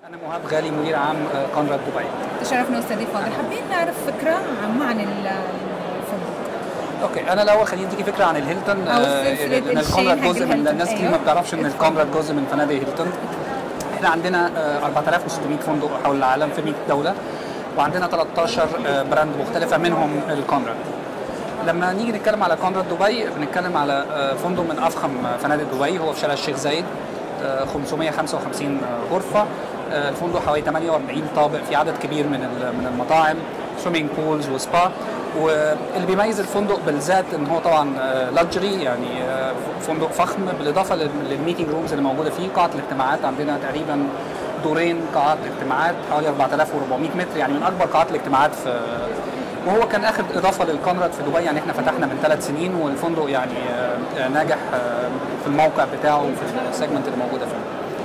انا مهاب غالي مدير عام كونراد دبي تشرفنا استاذ فاضل حابين نعرف فكره عامه عن الفندق اوكي انا الاول خليني اديكي فكره عن الهيلتون أو آه، سلسلة لان الشين الكونراد حق جزء من الهيلتون. الناس كتير أيوة. ما بتعرفش ان اتفضل. الكونراد جزء من فنادق هيلتون احنا عندنا آه، 4600 فندق حول العالم في 100 دوله وعندنا 13 آه، براند مختلفه منهم الكونراد لما نيجي نتكلم على كونراد دبي بنتكلم على آه، فندق من افخم فنادق دبي هو في شارع الشيخ زايد آه، 555 غرفه آه، الفندق حوالي 48 طابق في عدد كبير من ال- من المطاعم سويمنج بولز وسبا واللي بيميز الفندق بالذات ان هو طبعا لاكجري يعني آه، فندق فخم بالاضافه للميتنج رومز اللي موجوده فيه قاعه الاجتماعات عندنا تقريبا دورين قاعات اجتماعات حوالي 4400 متر يعني من اكبر قاعات الاجتماعات في وهو كان اخر اضافه للكونراد في دبي يعني احنا فتحنا من ثلاث سنين والفندق يعني آه، آه، ناجح آه، في الموقع بتاعه وفي السيجمنت اللي موجوده فيه.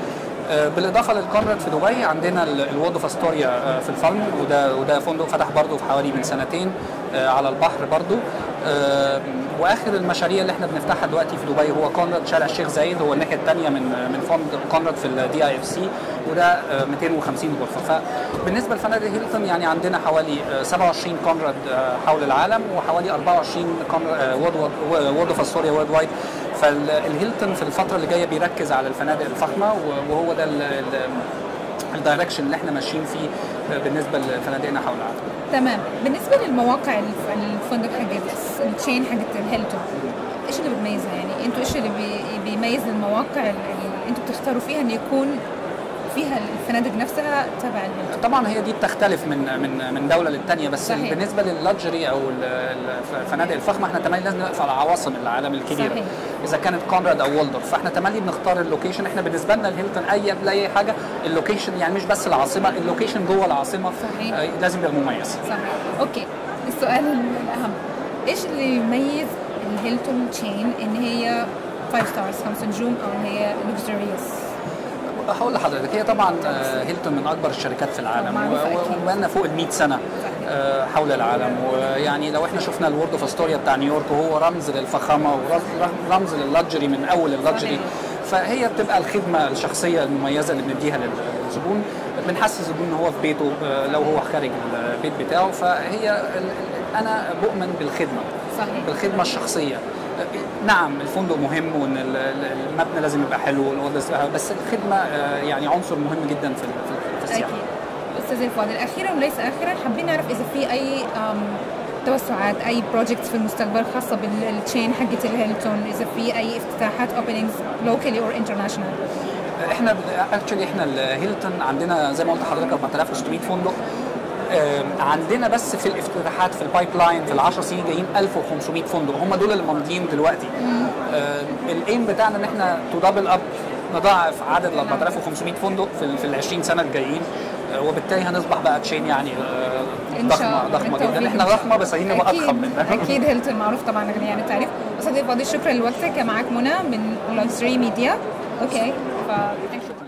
آه، بالاضافه للكونراد في دبي عندنا ال- الوود اوف استوريا آه، في الفالم وده وده فندق فتح برضه في حوالي من سنتين آه، على البحر برضه آه، واخر المشاريع اللي احنا بنفتحها دلوقتي في دبي هو كونراد شارع الشيخ زايد هو الناحيه الثانيه من من فندق كونراد في الدي اي اف سي وده آه، 250 غرفه فبالنسبه لفنادق هيلتون يعني عندنا حوالي آه، 27 كونراد آه، حول العالم وحوالي 24 كونراد آه، وود وود اوف استوريا وورد وايد فالهيلتون في الفتره اللي جايه بيركز على الفنادق الفخمه و- وهو ده ال- ال- الدايركشن اللي احنا ماشيين فيه آه، بالنسبه لفنادقنا حول العالم تمام بالنسبه للمواقع الف- الفندق حق الس- التشين حقت الهيلتون ايش اللي بتميزها يعني انتوا ايش اللي بي- بيميز المواقع اللي انتوا بتختاروا فيها ان يكون فيها الفنادق نفسها تبع الهيلتون طبعا هي دي بتختلف من من من دوله للتانيه بس صحيح. بالنسبه لللاكجري او ال- ال- الفنادق الفخمه احنا تملي لازم نقف على عواصم العالم الكبيره صحيح. اذا كانت كونراد او وولدورف فاحنا تملي بنختار اللوكيشن احنا بالنسبه لنا الهيلتون اي قبل اي حاجه اللوكيشن يعني مش بس العاصمه اللوكيشن جوه العاصمه صحيح. آه، لازم يبقى مميز صحيح اوكي السؤال الاهم ايش اللي يميز الهيلتون تشين ان هي 5 ستارز خمس نجوم او ان هي لوكسجريوس هقول لحضرتك هي طبعا آه، هيلتون من اكبر الشركات في العالم معروفة و- أكيد. وبقالنا فوق ال 100 سنه آه، حول العالم ويعني لو احنا شفنا الورد اوف استوريا بتاع نيويورك وهو رمز للفخامه ورمز لللاكجري من اول اللاكجري فهي بتبقى الخدمه الشخصيه المميزه اللي بنديها للزبون بنحسس الزبون ان هو في بيته آه، لو هو خارج البيت بتاعه فهي ال- ال- انا بؤمن بالخدمه صحيح بالخدمه الشخصيه نعم الفندق مهم وان ال- ال- المبنى لازم يبقى حلو والأوضة- بس الخدمه آه، يعني عنصر مهم جدا في ال- في- في السياحه اكيد استاذ الفاضل اخيرا وليس اخرا حابين نعرف اذا في اي أم، توسعات اي بروجكتس في المستقبل خاصه بالتشين حقت الهيلتون اذا في اي افتتاحات اوبننجز لوكالي اور انترناشونال احنا اكشلي احنا الهيلتون عندنا زي ما قلت لحضرتك 4600 فندق آم، عندنا بس في الافتتاحات في البايب لاين في ال 10 سنين جايين 1500 فندق هم دول اللي ماضيين دلوقتي الايم بتاعنا ان احنا تو دبل اب نضاعف عدد ال 4500 فندق في ال- في ال 20 سنه الجايين آه، وبالتالي هنصبح بقى تشين يعني آه، ان شاء ضخمه الله ضخمه بالتوفيق جدا احنا إن شاء ضخمه بس عايزين نبقى أكيد اضخم منها اكيد هيلتون معروف طبعا غني عن التعريف استاذ الفاضل شكرا لوقتك معك منى من لونسري ميديا اوكي ف شكرا